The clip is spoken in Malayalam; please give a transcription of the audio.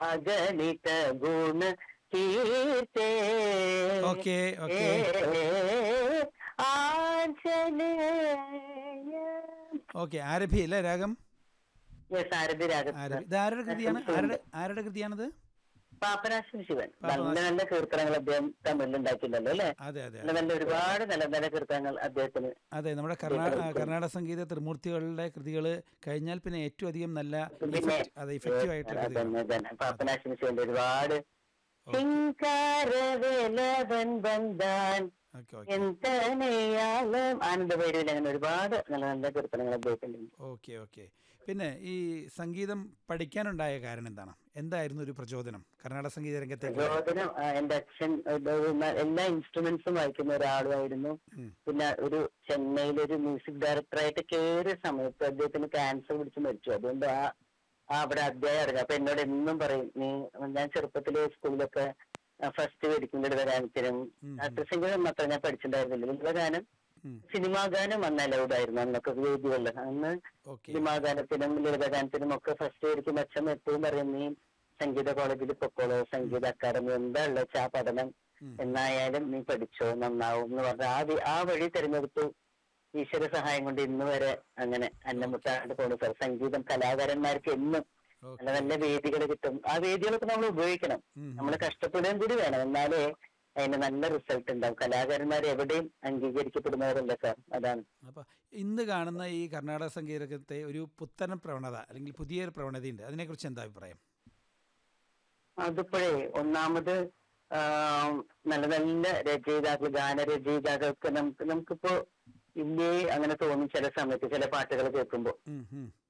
അഗണിത ഗുണ കീർത്തേ okay okay Anjaneya okay Arabhi അല്ലേ രാഗം യെസ് ആരതി രാഗം ആരഭി ഇത് ആരുടെ കൃതിയാണ് ആരുടെ ആരുടെ കൃതിയാണിത് പാപ്പനാശൻ ശിവൻ പാപ്പനാശൻ. നല്ല നല്ല കീർത്തനങ്ങൾ അദ്ദേഹം തമിഴിൽ ഉണ്ടാക്കിയിട്ടുണ്ടല്ലോ അല്ലെ അതെ അതെ നല്ല നല്ല ഒരുപാട് നല്ല നല്ല കീർത്തനങ്ങൾ അദ്ദേഹത്തിന് അതെ നമ്മുടെ കർണാടക കർണാടക സംഗീത ത്രിമൂർത്തികളുടെ കൃതികൾ കഴിഞ്ഞാൽ പിന്നെ ഏറ്റവും അധികം നല്ല പിന്നെ effect- അതെ ഇഫക്റ്റീവ് ആയിട്ടുള്ള കൃതികൾ അതന്നെ തന്നെ പാപ്പനാശൻ ശിവന്റെ ഒരുപാട് ചിങ്കാരവേലവൻ ബന്ധാൻ ഓക്കെ ഓക്കെ എന്തനെയാലും ആനന്ദഭൈരവിൽ അങ്ങനെ ഒരുപാട് നല്ല നല്ല കീർത്തനങ്ങൾ അദ്ദേഹത്തിന്റെ ഓക്കെ ഓക്കെ പിന്നെ ഈ സംഗീതം പഠിക്കാനുണ്ടായ കാരണം എന്താണ് എന്തായിരുന്നു ഒരു പ്രചോദനം കർണാടക സംഗീത രംഗത്തേക്ക് പ്രചോദനം ആ, എന്റെ അച്ഛൻ ഇത് ന- എല്ലാ ഇൻസ്ട്രുമെന്റ്സും വായിക്കുന്ന ഒരാളുമായിരുന്നു ഉം. പിന്നെ ഒരു ചെന്നൈയിൽ ഒരു മ്യൂസിക് ഡയറക്ടറായിട്ട് കയറിയ സമയത്ത് അദ്ദേഹത്തിന് ക്യാൻസർ പിടിച്ച് മരിച്ചു അതുകൊണ്ട് ആ ആ അവിടെ അധ്യായം അറിയാം അപ്പൊ എന്നോട് എന്നും പറയും നീ ഞാൻ ചെറുപ്പത്തില് സ്കൂളിലൊക്കെ ഫസ്റ്റ് മേടിക്കും ലളിതഗാനത്തിനും ഉം. സംഗീതം മാത്രം ഞാൻ പഠിച്ചിട്ടുണ്ടായിരുന്നില്ല ലളിതഗാനം ഉം. സിനിമാ ഗാനം അന്ന് അലൗഡ് ആയിരുന്നു അന്നൊക്കെ വേദികളിൽ അന്ന് ഓക്കെ സിനിമാ ഗാനത്തിനും ലളിതഗാനത്തിനും ഒക്കെ ഫസ്റ്റ് മേടിക്കും അച്ഛൻ എപ്പോഴും പറയും നീ സംഗീത കോളേജിൽ പൊക്കോളോ സംഗീത അക്കാദമി എന്താ ഉള്ള ആ പഠനം ഉം. എന്നായാലും നീ പഠിച്ചോ നന്നാവും എന്ന് പറഞ്ഞ ആ വി- ആ വഴി തിരഞ്ഞെടുത്തു ഈശ്വര സഹായം കൊണ്ട് ഇന്ന് വരെ അങ്ങനെ അന്നമുട്ടാണ്ട് പോണു സാർ സംഗീതം കലാകാരന്മാർക്ക് എന്നും ഓക്കെ നല്ല നല്ല വേദികൾ കിട്ടും ആ വേദികളൊക്കെ നമ്മൾ ഉപയോഗിക്കണം ഉം. നമ്മൾ കഷ്ടപ്പെടുകയും കൂടി വേണം എന്നാലേ അതിന് നല്ല റിസൾട്ട് ഉണ്ടാവും കലാകാരന്മാർ എവിടെയും അംഗീകരിക്കപ്പെടുന്നവരല്ല സാർ അതാണ് അപ്പോൾ ഇന്ന് കാണുന്ന ഈ കർണാടക സംഗീതത്തെ ഒരു പുത്തൻ പ്രവണത അല്ലെങ്കിൽ പുതിയൊരു പ്രവണതയുണ്ട് അതിനെക്കുറിച്ച് എന്താ അഭിപ്രായം അതിപ്പോഴേ ഒന്നാമത് ആ, നല്ല നല്ല രചയിതാക്കൾ ഗാനരചയിതാക്കൾക്ക് നമുക്ക് നമുക്കിപ്പോ ഇല്ലേ അങ്ങനെ തോന്നും ചില സമയത്ത് ചില പാട്ടുകൾ കേൾക്കുമ്പോൾ ഉം, ഉം.